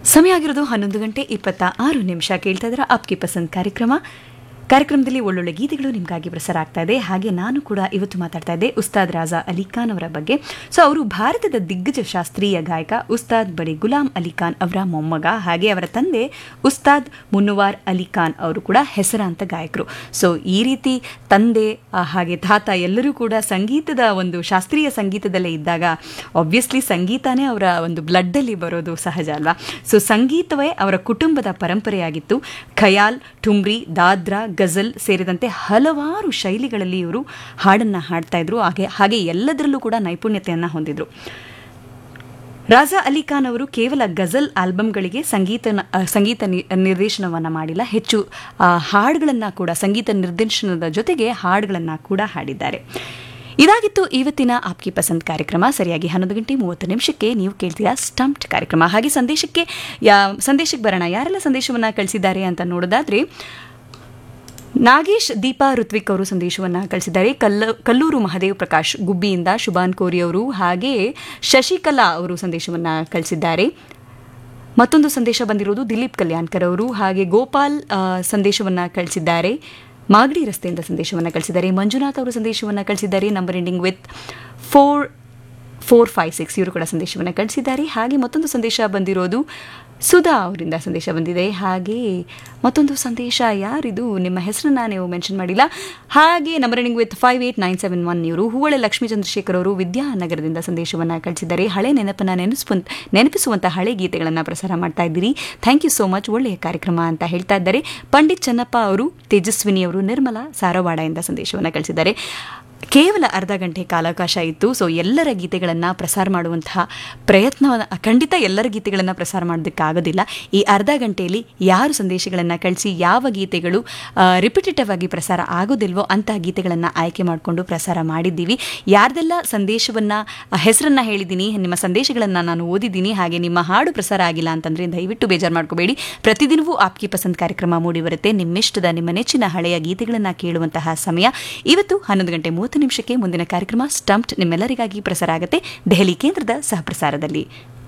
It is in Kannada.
ಸಮಯ ಆಗಿರೋದು ಹನ್ನೊಂದು ಗಂಟೆ ಇಪ್ಪತ್ತ ಆರು ನಿಮಿಷ ಕೇಳ್ತಾ ಇದ್ರೆ ಆಪ್ಗೆ ಪಸಂದ್ ಕಾರ್ಯಕ್ರಮ ಕಾರ್ಯಕ್ರಮದಲ್ಲಿ ಒಳ್ಳೊಳ್ಳೆ ಗೀತೆಗಳು ನಿಮಗಾಗಿ ಪ್ರಸಾರ ಆಗ್ತಾ ಇದೆ ಹಾಗೆ ನಾನು ಕೂಡ ಇವತ್ತು ಮಾತಾಡ್ತಾ ಇದ್ದೆ ಉಸ್ತಾದ್ ರಾಜಾ ಅಲಿ ಖಾನ್ ಅವರ ಬಗ್ಗೆ ಸೊ ಅವರು ಭಾರತದ ದಿಗ್ಗಜ ಶಾಸ್ತ್ರೀಯ ಗಾಯಕ ಉಸ್ತಾದ್ ಬಡಿ ಗುಲಾಂ ಅಲಿ ಖಾನ್ ಅವರ ಮೊಮ್ಮಗ ಹಾಗೆ ಅವರ ತಂದೆ ಉಸ್ತಾದ್ ಮುನ್ನುವಾರ್ ಅಲಿ ಖಾನ್ ಅವರು ಕೂಡ ಹೆಸರಾಂತ ಗಾಯಕರು ಸೊ ಈ ರೀತಿ ತಂದೆ ಆ, ಹಾಗೆ ತಾತ ಎಲ್ಲರೂ ಕೂಡ ಸಂಗೀತದ ಒಂದು ಶಾಸ್ತ್ರೀಯ ಸಂಗೀತದಲ್ಲೇ ಇದ್ದಾಗ ಆಬ್ವಿಯಸ್ಲಿ ಸಂಗೀತನೇ ಅವರ ಒಂದು ಬ್ಲಡ್ಡಲ್ಲಿ ಬರೋದು ಸಹಜ ಅಲ್ವಾ ಸೊ ಸಂಗೀತವೇ ಅವರ ಕುಟುಂಬದ ಪರಂಪರೆಯಾಗಿತ್ತು ಖಯಾಲ್ ಠುಮ್ರಿ ದಾದ್ರಾ ಗಜಲ್ ಸೇರಿದಂತೆ ಹಲವಾರು ಶೈಲಿಗಳಲ್ಲಿ ಇವರು ಹಾಡನ್ನು ಹಾಡ್ತಾ ಇದ್ರು ಹಾಗೆ ಹಾಗೆ ಎಲ್ಲದರಲ್ಲೂ ಕೂಡ ನೈಪುಣ್ಯತೆಯನ್ನು ಹೊಂದಿದ್ರು ರಾಜಾ ಅಲಿ ಖಾನ್ ಅವರು ಕೇವಲ ಗಜಲ್ ಆಲ್ಬಮ್ಗಳಿಗೆ ಸಂಗೀತ ಸಂಗೀತ ನಿ- ನಿರ್ದೇಶನವನ್ನ ಮಾಡಿಲ್ಲ ಹೆಚ್ಚು ಆ, ಹಾಡುಗಳನ್ನ ಕೂಡ ಸಂಗೀತ ನಿರ್ದೇಶನದ ಜೊತೆಗೆ ಹಾಡುಗಳನ್ನ ಕೂಡ ಹಾಡಿದ್ದಾರೆ ಇದಾಗಿತ್ತು ಇವತ್ತಿನ ಆಪ್ಕಿ ಪಸಂದ್ ಕಾರ್ಯಕ್ರಮ ಸರಿಯಾಗಿ ಹನ್ನೊಂದು ಗಂಟೆ ಮೂವತ್ತು ನಿಮಿಷಕ್ಕೆ ನೀವು ಕೇಳ್ತೀರಾ ಸ್ಟಂಪ್ಡ್ ಕಾರ್ಯಕ್ರಮ ಹಾಗೆ ಸಂದೇಶಕ್ಕೆ ಯಾ ಸಂದೇಶಕ್ಕೆ ಬರೋಣ ಯಾರೆಲ್ಲ ಸಂದೇಶವನ್ನ ಕಳಿಸಿದ್ದಾರೆ ಅಂತ ನೋಡೋದಾದ್ರೆ ನಾಗೇಶ್ ದೀಪಾ ಋತ್ವಿಕ್ ಅವರು ಸಂದೇಶವನ್ನ ಕಳಿಸಿದ್ದಾರೆ ಕಲ್ಲ ಕಲ್ಲೂರು ಮಹದೇವ್ ಪ್ರಕಾಶ್ ಗುಬ್ಬಿಯಿಂದ ಶುಭಾನ್ ಕೋರಿ ಅವರು ಹಾಗೆ ಶಶಿಕಲಾ ಅವರು ಸಂದೇಶವನ್ನ ಕಳಿಸಿದ್ದಾರೆ ಮತ್ತೊಂದು ಸಂದೇಶ ಬಂದಿರೋದು ದಿಲೀಪ್ ಕಲ್ಯಾಣ್ಕರ್ ಅವರು ಹಾಗೆ ಗೋಪಾಲ್ ಆ, ಸಂದೇಶವನ್ನ ಕಳಿಸಿದ್ದಾರೆ ಮಾಗಡಿ ರಸ್ತೆಯಿಂದ ಸಂದೇಶವನ್ನ ಕಳಿಸಿದ್ದಾರೆ ಮಂಜುನಾಥ್ ಅವರು ಸಂದೇಶವನ್ನ ಕಳಿಸಿದ್ದಾರೆ number ending with four four five six ಇವರು ಕೂಡ ಸಂದೇಶವನ್ನು ಕಳಿಸಿದ್ದಾರೆ ಹಾಗೆ ಮತ್ತೊಂದು ಸಂದೇಶ ಬಂದಿರೋದು ಸುಧಾ ಅವರಿಂದ ಸಂದೇಶ ಬಂದಿದೆ ಹಾಗೆ ಮತ್ತೊಂದು ಸಂದೇಶ ಯಾರಿದು ನಿಮ್ಮ ಹೆಸರನ್ನ ನೀವು ಮೆನ್ಷನ್ ಮಾಡಿಲ್ಲ ಹಾಗೆ number ending with five eight nine seven one ಇವರು ಹೂವಳೆ ಲಕ್ಷ್ಮೀ ಚಂದ್ರಶೇಖರ್ ಅವರು ವಿದ್ಯಾನಗರದಿಂದ ಸಂದೇಶವನ್ನು ಕಳಿಸಿದ್ದಾರೆ ಹಳೆ ನೆನಪನ್ನ ನೆನೆಸ್ಪು ನೆನಪಿಸುವಂಥ ಹಳೆ ಗೀತೆಗಳನ್ನು ಪ್ರಸಾರ ಮಾಡ್ತಾ ಇದ್ದೀರಿ ಥ್ಯಾಂಕ್ ಯು ಸೋ ಮಚ್ ಒಳ್ಳೆಯ ಕಾರ್ಯಕ್ರಮ ಅಂತ ಹೇಳ್ತಾ ಇದ್ದಾರೆ ಪಂಡಿತ್ ಚೆನ್ನಪ್ಪ ಅವರು ತೇಜಸ್ವಿನಿ ಅವರು ನಿರ್ಮಲಾ ಸಾರವಾಡದಿಂದ ಸಂದೇಶವನ್ನು ಕಳಿಸಿದ್ದಾರೆ ಕೇವಲ ಅರ್ಧ ಗಂಟೆ ಕಾಲಾವಕಾಶ ಇತ್ತು ಸೊ ಎಲ್ಲರ ಗೀತೆಗಳನ್ನು ಪ್ರಸಾರ ಮಾಡುವಂತಹ ಪ್ರಯತ್ನವನ್ನು ಖಂಡಿತ ಎಲ್ಲರ ಗೀತೆಗಳನ್ನು ಪ್ರಸಾರ ಮಾಡೋದಕ್ಕಾಗೋದಿಲ್ಲ ಈ ಅರ್ಧ ಗಂಟೆಯಲ್ಲಿ ಯಾರು ಸಂದೇಶಗಳನ್ನು ಕಳಿಸಿ ಯಾವ ಗೀತೆಗಳು ರಿಪಿಟೇಟಿವ್ ಆಗಿ ಪ್ರಸಾರ ಆಗೋದಿಲ್ವೋ ಅಂತಹ ಗೀತೆಗಳನ್ನು ಆಯ್ಕೆ ಮಾಡಿಕೊಂಡು ಪ್ರಸಾರ ಮಾಡಿದ್ದೀವಿ ಯಾರ್ದೆಲ್ಲ ಸಂದೇಶವನ್ನು ಹೆಸರನ್ನು ಹೇಳಿದ್ದೀನಿ ನಿಮ್ಮ ಸಂದೇಶಗಳನ್ನು ನಾನು ಓದಿದ್ದೀನಿ ಹಾಗೆ ನಿಮ್ಮ ಹಾಡು ಪ್ರಸಾರ ಆಗಿಲ್ಲ ಅಂತಂದರೆ ದಯವಿಟ್ಟು ಬೇಜಾರು ಮಾಡ್ಕೋಬೇಡಿ ಪ್ರತಿದಿನವೂ ಆಪ್ಕಿ ಪಸಂದ್ ಕಾರ್ಯಕ್ರಮ ಮೂಡಿ ಬರುತ್ತೆ ನಿಮ್ಮಿಷ್ಟದ ನಿಮ್ಮ ನೆಚ್ಚಿನ ಹಳೆಯ ಗೀತೆಗಳನ್ನು ಕೇಳುವಂತಹ ಸಮಯ ಇವತ್ತು ಹನ್ನೊಂದು ಗಂಟೆ ಮೂವತ್ತು ನಿಮಿಷಕ್ಕೆ ಮುಂದಿನ ಕಾರ್ಯಕ್ರಮ ಸ್ಟಂಪ್ಡ್ ನಿಮ್ಮೆಲ್ಲರಿಗಾಗಿ ಪ್ರಸಾರ ಆಗುತ್ತೆ ದೆಹಲಿ ಕೇಂದ್ರದ ಸಹಪ್ರಸಾರದಲ್ಲಿ